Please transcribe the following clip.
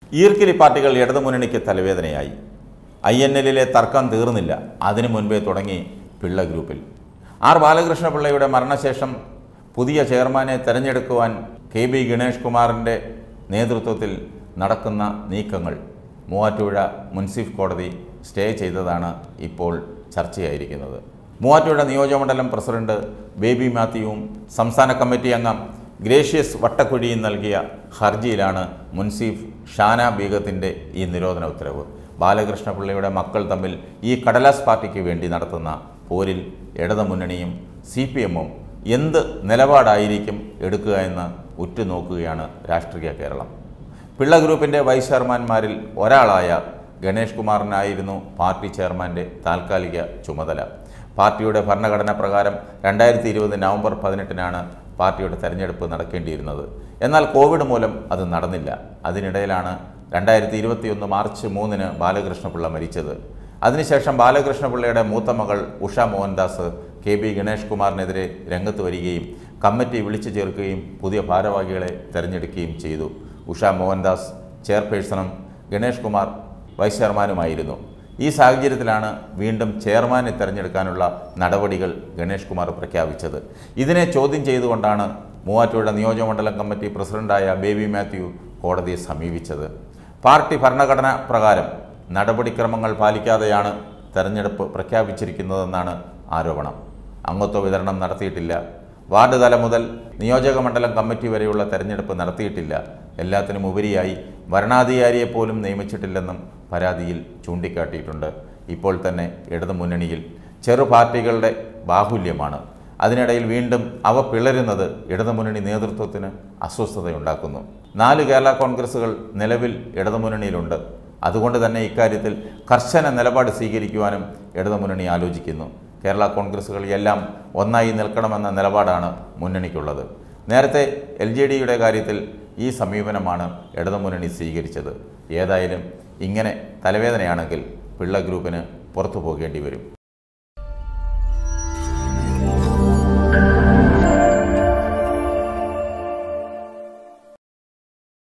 ഈർക്കിലി പാർട്ടികൾ ഇടതുമുന്നണിക്ക് തലവേദനയായി I N എല്ലിലെ തർക്കം തീർന്നില്ല അതിനു മുൻപേ തുടങ്ങി പിള്ള ഗ്രൂപ്പിൽ ആർ ബാലകൃഷ്ണപിള്ളയുടെ മരണശേഷം പുതിയ ചെയർമാനെ തെരഞ്ഞെടുക്കുവാൻ കെ ബി ഗണേഷ് കുമാറിൻ്റെ നേതൃത്വത്തിൽ നടക്കുന്ന നീക്കങ്ങൾ മൂവാറ്റുപുഴ മുൻസിഫ് കോടതി സ്റ്റേ ചെയ്തതാണ് ഇപ്പോൾ ചർച്ചയായിരിക്കുന്നത് മൂവാറ്റുപുഴ നിയോജകമണ്ഡലം പ്രസിഡന്റ് ബേബി മാത്യുവും സംസ്ഥാന കമ്മിറ്റി അംഗം ഗ്രേഷ്യസ് വട്ടക്കുഴിയും നൽകിയ ഹർജിയിലാണ് മുൻസീഫ് ഷാന ബീഗത്തിൻ്റെ ഈ നിരോധന ഉത്തരവ് ബാലകൃഷ്ണപിള്ളയുടെ മക്കൾ തമ്മിൽ ഈ കടലാസ് പാർട്ടിക്ക് വേണ്ടി നടത്തുന്ന പോരിൽ ഇടതുമുന്നണിയും സി പി എമ്മും എന്ത് നിലപാടായിരിക്കും എടുക്കുക എന്ന് ഉറ്റുനോക്കുകയാണ് രാഷ്ട്രീയ കേരളം പിള്ള ഗ്രൂപ്പിൻ്റെ വൈസ് ചെയർമാൻമാരിൽ ഒരാളായ ഗണേഷ് കുമാറിനായിരുന്നു പാർട്ടി ചെയർമാൻ്റെ താൽക്കാലിക ചുമതല പാർട്ടിയുടെ ഭരണഘടന പ്രകാരം രണ്ടായിരത്തി ഇരുപത് നവംബർ പതിനെട്ടിനാണ് പാർട്ടിയുടെ തെരഞ്ഞെടുപ്പ് നടക്കേണ്ടിയിരുന്നത് എന്നാൽ കോവിഡ് മൂലം അത് നടന്നില്ല അതിനിടയിലാണ് രണ്ടായിരത്തി ഇരുപത്തിയൊന്ന് മാർച്ച് മൂന്നിന് ബാലകൃഷ്ണപിള്ള മരിച്ചത് അതിനുശേഷം ബാലകൃഷ്ണപിള്ളയുടെ മൂത്ത മകൾ ഉഷ മോഹൻദാസ് കെ ബി ഗണേഷ് കുമാറിനെതിരെ രംഗത്ത് വരികയും കമ്മിറ്റി വിളിച്ചു ചേർക്കുകയും പുതിയ ഭാരവാഹികളെ തെരഞ്ഞെടുക്കുകയും ചെയ്തു ഉഷ മോഹൻദാസ് ചെയർപേഴ്സണും ഗണേഷ് കുമാർ വൈസ് ചെയർമാനുമായിരുന്നു ഈ സാഹചര്യത്തിലാണ് വീണ്ടും ചെയർമാനെ തെരഞ്ഞെടുക്കാനുള്ള നടപടികൾ ഗണേഷ് കുമാർ പ്രഖ്യാപിച്ചത് ഇതിനെ ചോദ്യം ചെയ്തുകൊണ്ടാണ് മൂവാറ്റുപുഴ നിയോജകമണ്ഡലം കമ്മിറ്റി പ്രസിഡന്റായ ബേബി മാത്യു കോടതിയെ സമീപിച്ചത് പാർട്ടി ഭരണഘടന പ്രകാരം നടപടിക്രമങ്ങൾ പാലിക്കാതെയാണ് തെരഞ്ഞെടുപ്പ് പ്രഖ്യാപിച്ചിരിക്കുന്നതെന്നാണ് ആരോപണം അംഗത്വ വിതരണം നടത്തിയിട്ടില്ല വാർഡ് തലം മുതൽ നിയോജക മണ്ഡലം കമ്മിറ്റി വരെയുള്ള തെരഞ്ഞെടുപ്പ് നടത്തിയിട്ടില്ല എല്ലാത്തിനും ഉപരിയായി വരണാധികാരിയെ പോലും നിയമിച്ചിട്ടില്ലെന്നും പരാതിയിൽ ചൂണ്ടിക്കാട്ടിയിട്ടുണ്ട് ഇപ്പോൾ തന്നെ ഇടതുമുന്നണിയിൽ ചെറു പാർട്ടികളുടെ ബാഹുല്യമാണ് അതിനിടയിൽ വീണ്ടും അവ പിളരുന്നത് ഇടതുമുന്നണി നേതൃത്വത്തിന് അസ്വസ്ഥതയുണ്ടാക്കുന്നു നാല് കേരള കോൺഗ്രസുകൾ നിലവിൽ ഇടതുമുന്നണിയിലുണ്ട് അതുകൊണ്ട് തന്നെ ഇക്കാര്യത്തിൽ കർശന നിലപാട് സ്വീകരിക്കുവാനും ഇടതുമുന്നണി ആലോചിക്കുന്നു കേരള കോൺഗ്രസുകൾ എല്ലാം ഒന്നായി നിൽക്കണമെന്ന നിലപാടാണ് മുന്നണിക്കുള്ളത് നേരത്തെ എൽ ജെ ഡിയുടെ കാര്യത്തിൽ ഈ സമീപനമാണ് ഇടതുമുന്നണി സ്വീകരിച്ചത് ഏതായാലും ഇങ്ങനെ തലവേദനയാണെങ്കിൽ പിള്ള ഗ്രൂപ്പിന് പുറത്തു പോകേണ്ടി വരും